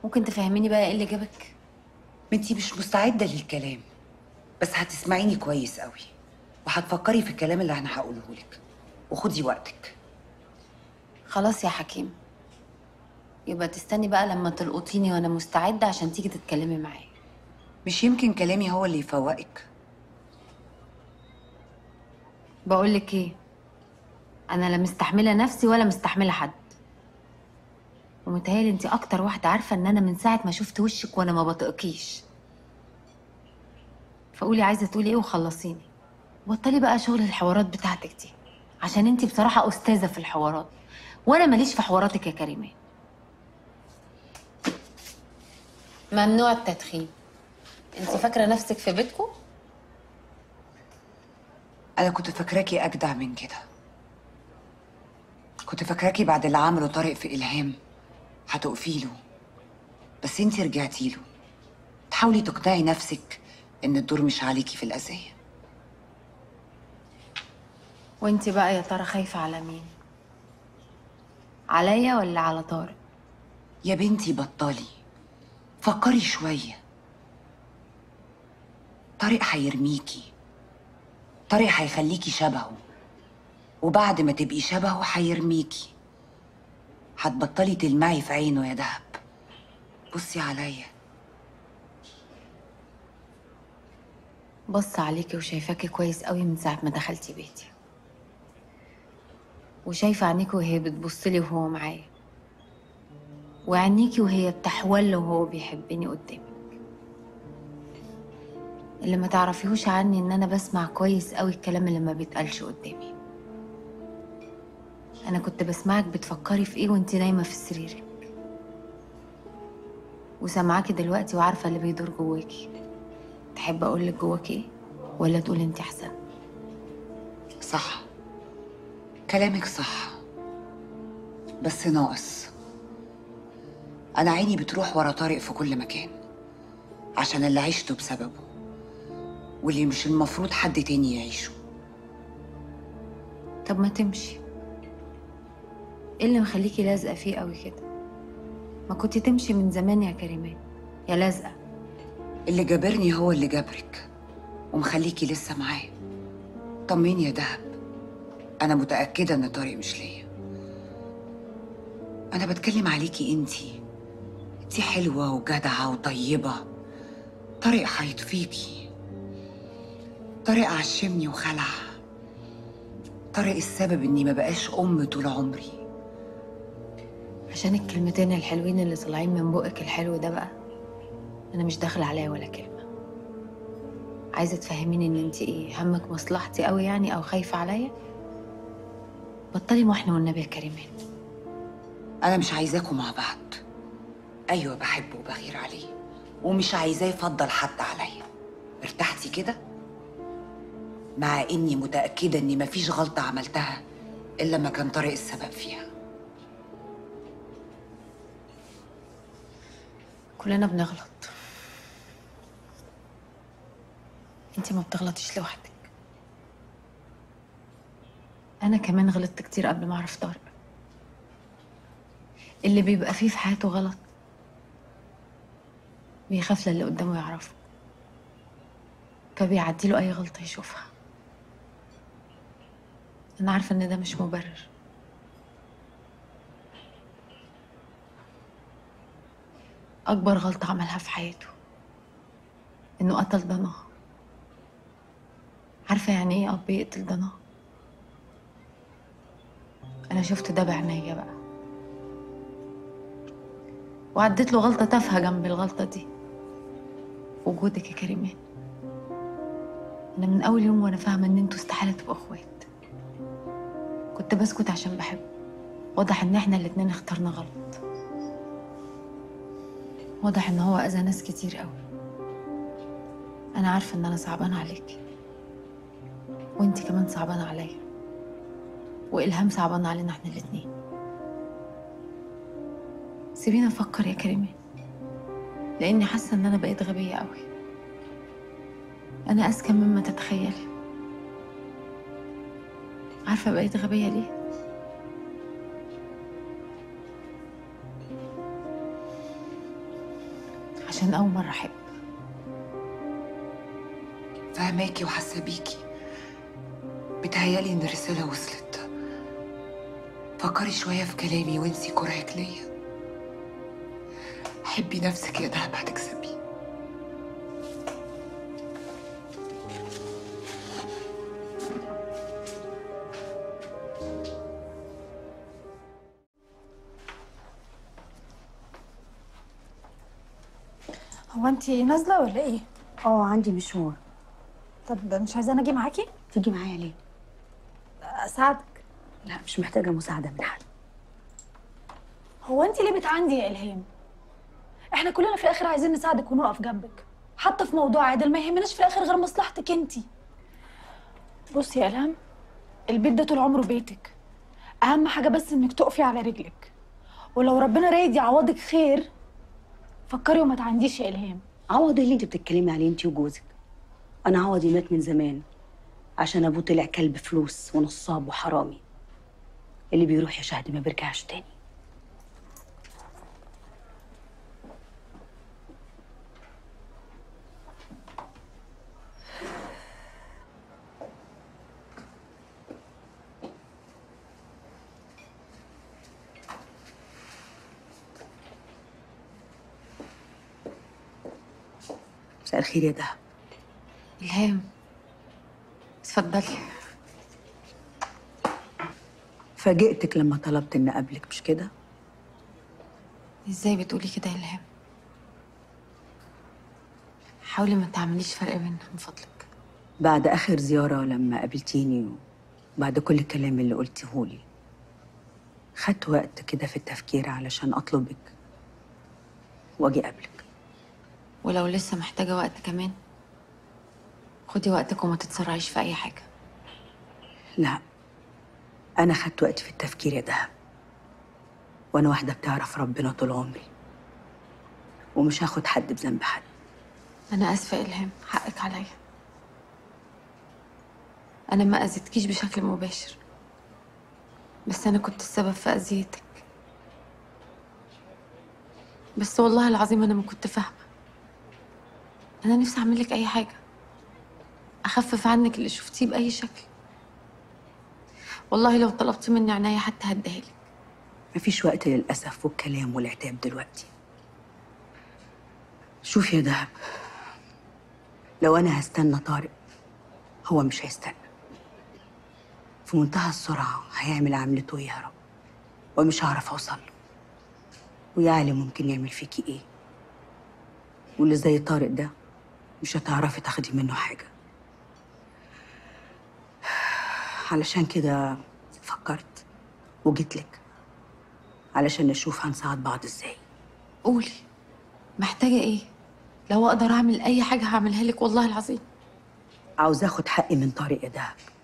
ممكن تفهميني بقى ايه اللي جابك ما انتي مش مستعده للكلام بس هتسمعيني كويس قوي وهتفكري في الكلام اللي انا هقوله لك وخدي وقتك خلاص يا حكيم يبقى تستني بقى لما تلقطيني وانا مستعده عشان تيجي تتكلمي معايا مش يمكن كلامي هو اللي يفوقك بقول لك ايه انا لا مستحمله نفسي ولا مستحمله حد ومتهيألي انت اكتر واحده عارفه ان انا من ساعه ما شفت وشك وانا ما بطيقكيش فقولي عايزه تقولي ايه وخلصيني بطلي بقى شغل الحوارات بتاعتك دي عشان انت بصراحه استاذه في الحوارات وانا ماليش في حواراتك يا كريمان ممنوع التدخين انت فاكره نفسك في بيتكم انا كنت فاكراكي اجدع من كده كنت فاكراكي بعد اللي عمله طارق في الهام هتقفي له بس انتي رجعتي له تحاولي تقنعي نفسك ان الدور مش عليكي في الاذيه وانت بقى يا ترى خايفه على مين عليا ولا على طارق يا بنتي بطلي فكري شويه طارق هيرميكي طارق هيخليكي شبهه وبعد ما تبقي شبهه هيرميكي هتبطلي تلمعي في عينه يا دهب بصي عليا بص عليكي وشايفاكي كويس قوي من ساعة ما دخلتي بيتي وشايفة عينيكي وهي بتبصلي وهو معايا وعينيكي وهي بتحول وهو بيحبني قدامك اللي ما تعرفيهوش عني ان انا بسمع كويس قوي الكلام اللي ما بيتقالش قدامي انا كنت بسمعك بتفكري في ايه وانت نايمة في سريرك وسامعاكي دلوقتي وعارفة اللي بيدور جواكي تحب اقولك جواكي ايه ولا تقولي انت احسن صح كلامك صح بس ناقص انا عيني بتروح ورا طارق في كل مكان عشان اللي عشته بسببه واللي مش المفروض حد تاني يعيشه طب ما تمشي ايه اللي مخليكي لازقة فيه قوي كده ما كنت تمشي من زمان يا كريمان يا لازقة اللي جابرني هو اللي جابرك ومخليكي لسه معاه طمني يا دهب انا متاكده ان طارق مش ليا انا بتكلم عليكي انتي انتي حلوه وجدعه وطيبه طارق هيطفيكي طارق عشمني وخلع طارق السبب اني ما بقاش ام طول عمري عشان الكلمتين الحلوين اللي طالعين من بقك الحلو ده بقى انا مش داخله عليا ولا كلمه عايزه تفهميني ان انت ايه همك مصلحتي قوي يعني او خايفه عليا بطلي محن والنبي يا كريمان انا مش عايزاكم مع بعض ايوه بحبه وبغير عليه ومش عايزاه يفضل حد عليا ارتحتي كده مع اني متاكده اني مفيش غلطه عملتها الا ما كان طارق السبب فيها كلنا بنغلط انت ما بتغلطيش لوحدك انا كمان غلطت كتير قبل ما اعرف طارق اللي بيبقى فيه في حياته غلط بيخاف للي قدامه يعرفه فبيعدي له اي غلطه يشوفها انا عارفه ان ده مش مبرر اكبر غلطه عملها في حياته انه قتل ضناه عارفه يعني ايه اب يقتل ضناه انا شفت ده بعينيا بقى وعديت له غلطه تافهه جنب الغلطه دي وجودك يا كريمان انا من اول يوم وانا فاهمه ان انتوا استحاله تبقوا اخوات كنت بسكت عشان بحب واضح ان احنا الاتنين اخترنا غلط واضح ان هو اذى ناس كتير قوي انا عارفه ان انا صعبان عليكي وانتي كمان صعبانه عليا والهام صعبان علينا احنا الاتنين سيبيني افكر يا كريمان لاني حاسه ان انا بقيت غبيه قوي انا اذكى مما تتخيلي عارفه بقيت غبيه ليه عشان اول مره احب فهماكي وحاسه بيكي بتهيالي ان الرساله وصلت فكري شويه في كلامي وانسي كرهك ليا حبي نفسك يا دهب هتكسبي هو انت نازله ولا ايه اه عندي مشوار طب مش عايزاني اجي معاكي تيجي معايا ليه اساعدك لا مش محتاجه مساعده من حد هو انت ليه بتعندي يا الهام احنا كلنا في الاخر عايزين نساعدك ونقف جنبك حتى في موضوع عادل ما يهمناش في الاخر غير مصلحتك انت بصي يا الهام البيت ده طول عمره بيتك اهم حاجه بس انك تقفي على رجلك ولو ربنا رايد يعوضك خير فكري وما تعنديش يا الهام عوض اللي انت بتتكلمي عليه انت وجوزك انا عوضي مات من زمان عشان ابوه طلع كلب فلوس ونصاب وحرامي اللي بيروح يا شهد ما بيرجعش تاني مساء الخير يا دهب الهام اتفضلي فاجئتك لما طلبت اني اقابلك مش كده ازاي بتقولي كده يا الهام حاولي ما تعمليش فرق بيننا من فضلك بعد اخر زياره لما قابلتيني وبعد كل الكلام اللي قلتيهولي خدت وقت كده في التفكير علشان اطلبك واجي اقابلك ولو لسه محتاجة وقت كمان خدي وقتك وما تتسرعيش في أي حاجة لا انا خدت وقت في التفكير يا دهب وانا واحده بتعرف ربنا طول عمري ومش هاخد حد بذنب حد أنا آسفة يا إلهام حقك عليا أنا ما أذيتكيش بشكل مباشر بس أنا كنت السبب في أذيتك بس والله العظيم أنا ما كنت فاهمة أنا نفسي أعمل لك أي حاجة أخفف عنك اللي شفتيه بأي شكل والله لو طلبت مني عناية حتى هديها لك مفيش وقت للأسف والكلام والعتاب دلوقتي شوف يا دهب لو أنا هستنى طارق هو مش هيستنى في منتهى السرعة هيعمل عملته ويهرب ومش هعرف أوصل له ويا عالم ممكن يعمل فيكي إيه واللي زي طارق ده مش هتعرفي تاخدي منه حاجة علشان كده فكرت وجيت لك علشان نشوف هنساعد بعض ازاي قولي محتاجة إيه لو أقدر أعمل أي حاجة هعملها لك والله العظيم عاوز اخد حقي من طارق يا دهب